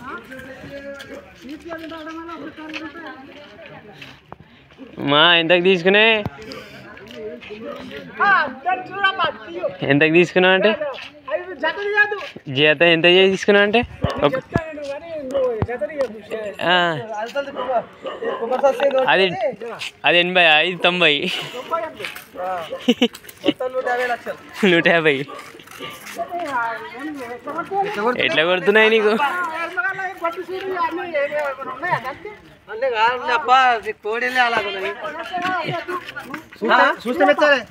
మా ఎంతకు తీసుకునే ఎంతకు తీసుకున్నావు అంటే జీత ఎంత చేసి తీసుకున్నావు అంటే ఒక ఆ, అది అది ఎనభై ఇది తొంభై నూట యాభై ఎట్లా కొడుతున్నాయి నీకు అంటే కాదు అప్ప కోడిలే అలా చూస్తే మెచ్చారే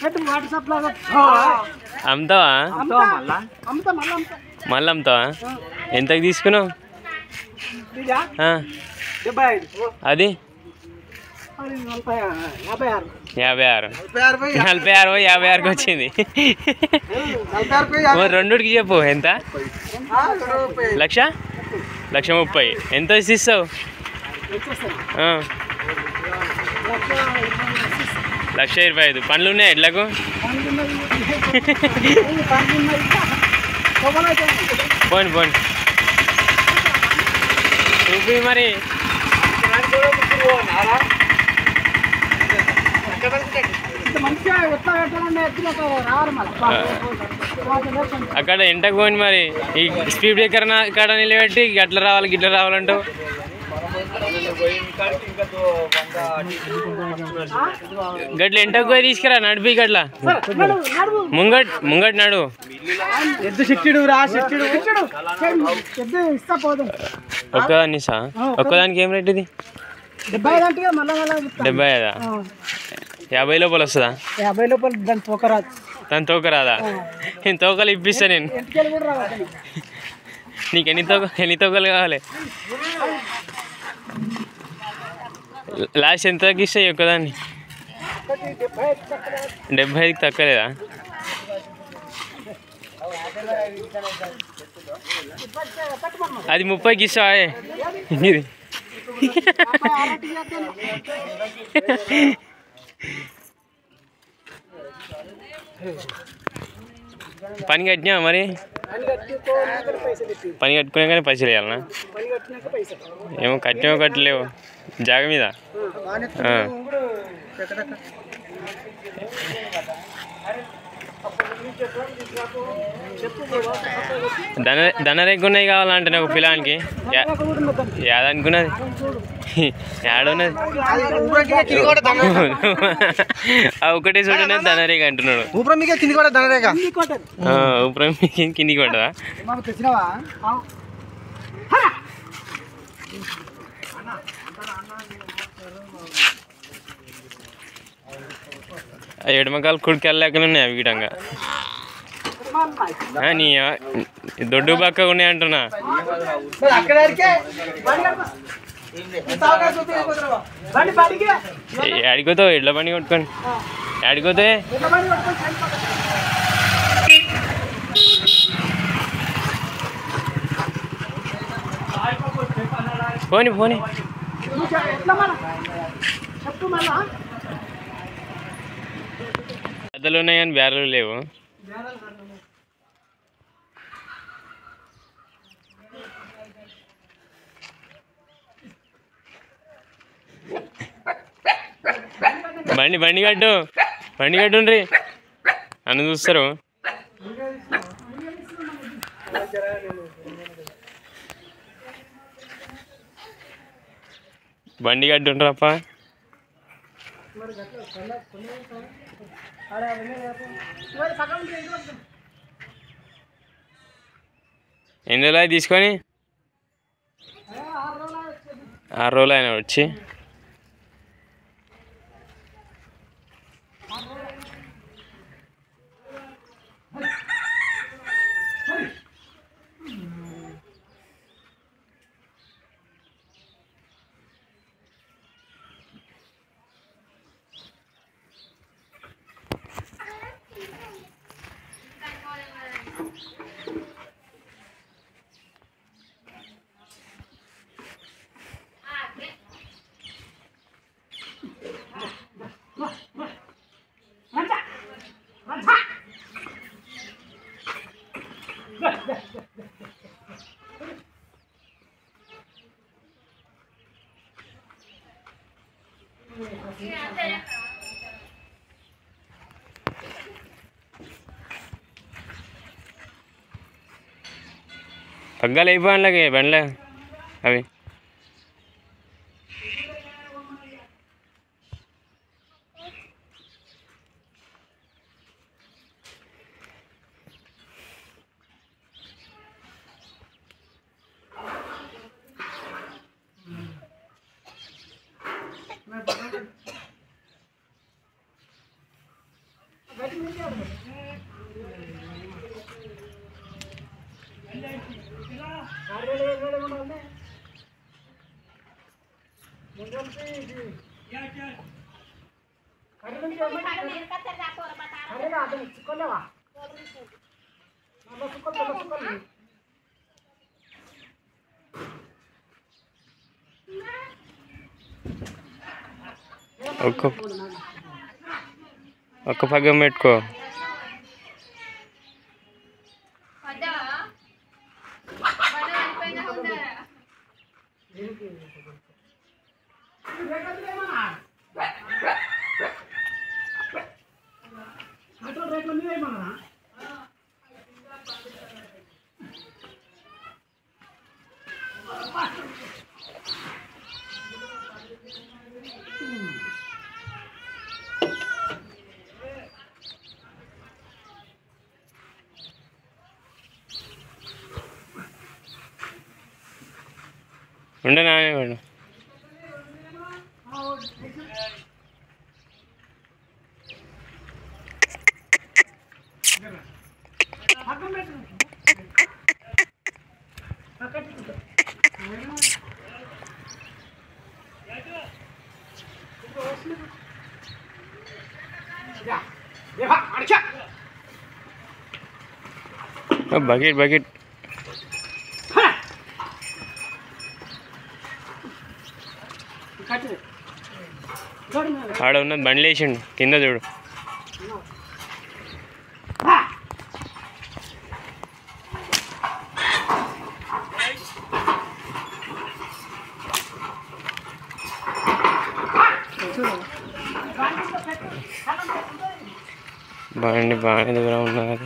అమ్ముతావా అమ్ముతా మళ్ళీ అమ్ముతా మళ్ళీ అమ్ముతావా ఎంతకు తీసుకున్నావు ఇదా ఆ, డెబ్బై ఐదు అది అది నలభై యాభై ఆరు యాభై ఆరు నలభై ఆరు పోయి నలభై ఆరు యాభై ఆరుకి వచ్చింది నలభై ఆరు పోయి ఓ రెండుకి చెప్పు ఎంత ఆ, ఇరవై ముప్పై. లక్ష లక్ష ముప్పై ఎంత వచ్చి ఇస్తావు ఆ. లక్ష ఇరవై ఐదు పండ్లు ఉన్నాయి ఎడ్లకు పోండి పోండి చూపి మరి మంచిగా ఎట్లా పెట్టాలంటే ఎత్తులో రావాలి మళ్ళీ అక్కడ ఎంటకు పోండి మరి ఈ స్పీడ్ బ్రేకర్ ఇక్కడ నిలబెట్టి గట్ల రావాలి గిట్ల రావాలంటావు గట్ల ఎంటకు పోయి తీసుకురా నడిపి గట్ల ముంగట్ ముంగట్ నడు ఎద్దు చిట్టిడు రా చిట్టిడు పెద్ద ఇస్తా పోదాం ఒక్కదాన్ని సా ఒక్కదానికి ఏం రేట్ ఇది డెబ్బై ఐదు అంటే మళ్ళీ మళ్ళీ డెబ్బై ఐదా యాభై లోపల వస్తుందా యాభై లోపల దాని పోకరాదు దాని తోక రాదా నేను తోకలు ఇప్పిస్తా నేను ఇంటికెళ్ళి కూడా రావాలి నీకు ఎన్ని తోక ఎన్ని తోకలు కావాలి లాస్ట్ ఎంత తగ్గిస్తాయి ఒక్కదాన్ని డెబ్బై ఐదుకి తక్కలేదా అది ముప్పైకి ఇస్తావా ఏ? ఇది పని కట్టినా మరి పని కట్టుకోవాలి పైసలు ఎత్తి పని కట్టుకునే పైసలు వేయాలనా పని కట్టినాక పైసలు ఏమో కట్టినో కట్టలేవు జాగ మీద ఆ. ధన ధనరేఖ ఉన్నాయి కావాలంటే నాకు పిల్లానికి యా- యాదనుకున్నది యాడున్నది ఆ ఒకటే చూడనే ధనరేఖ అంటున్నాడు ఊపిరి మీకే కింది కూడా ధనరేఖ ఆ, ఊపిరి కింద- కిందికి పడ్డదా మాకు తెచ్చినావా ఆ ఎడమకాలు కుడికి వెళ్ళలేకనే ఉన్నాయి అవి గిటంగా ఆ, నీ ఆ- దొడ్డు బక్క ఉన్నాయి అంటున్నా అక్కడ బండి బండికి ఆడిపోతావు ఎడ్ల బండి కొట్టుకొని ఆడిపోతే ఎట్లా బండి పట్టుకొని సైడ్ పక్కన. పోని పోని నువ్వు చె- ఎట్లా మన చెప్పు మళ్ళా పెద్దలు ఉన్నాయి కానీ బేరలు లేవు బండి బండి కట్టు బండి కట్టుండ్రి అన్న చూస్తారు బండి కట్టుండ్రప్ప ఇవాళ సగం ఉంటే ఇంట్లో ఉంటుంది. ఎన్ని రోజులు అయి తీసుకొని ఆరు రోజులు అయినా వచ్చి పగ్గాలు అయిపోయి బండ్లే అవి ఒక్క ఒక్క పగ్గం పెట్టుకో ఉండే నానే వాడు బకెట్ బకెట్ ఆడ ఉన్నది బండ్లు వేసిండు కింద చూడు బండి బాగానే దూరం ఉన్నది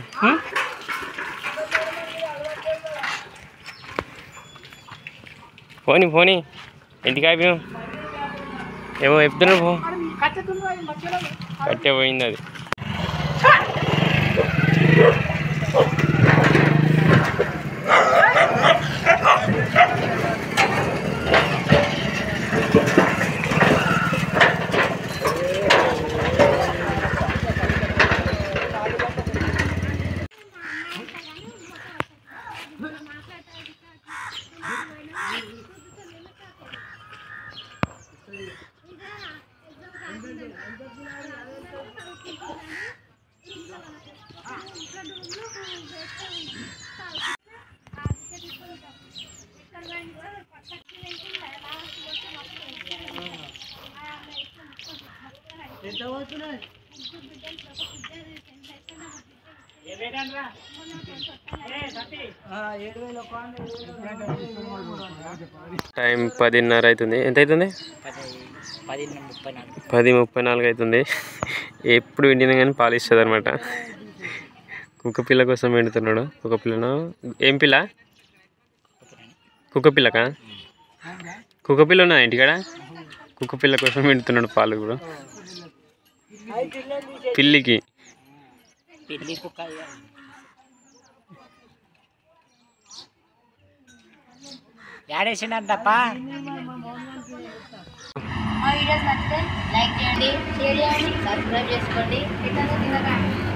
పోనీ పోనీ ఇంటికి అయిపోయాం ఏమో చెప్తున్నారు పో కట్టే పోయింది అది టైం పదిన్నర అవుతుంది ఎంత అవుతుంది పది ముప్పై నాలుగు అవుతుంది ఎప్పుడు విండినా కానీ పాలు ఇస్తుంది అనమాట కుక్క పిల్ల కోసం వెండుతున్నాడు కుక్క పిల్లను ఏం పిల్ల కుక్క పిల్లకా కుక్క పిల్ల ఉన్నదా ఇంటికాడ కుక్క పిల్ల కోసం వెండుతున్నాడు పాలు కూడా పిల్లికి యాడేసిండంటప్ప మా వీడియోస్ నచ్చితే లైక్ చేయండి షేర్ చేయండి సబ్స్క్రైబ్ చేసుకోండి ఇతను తినగా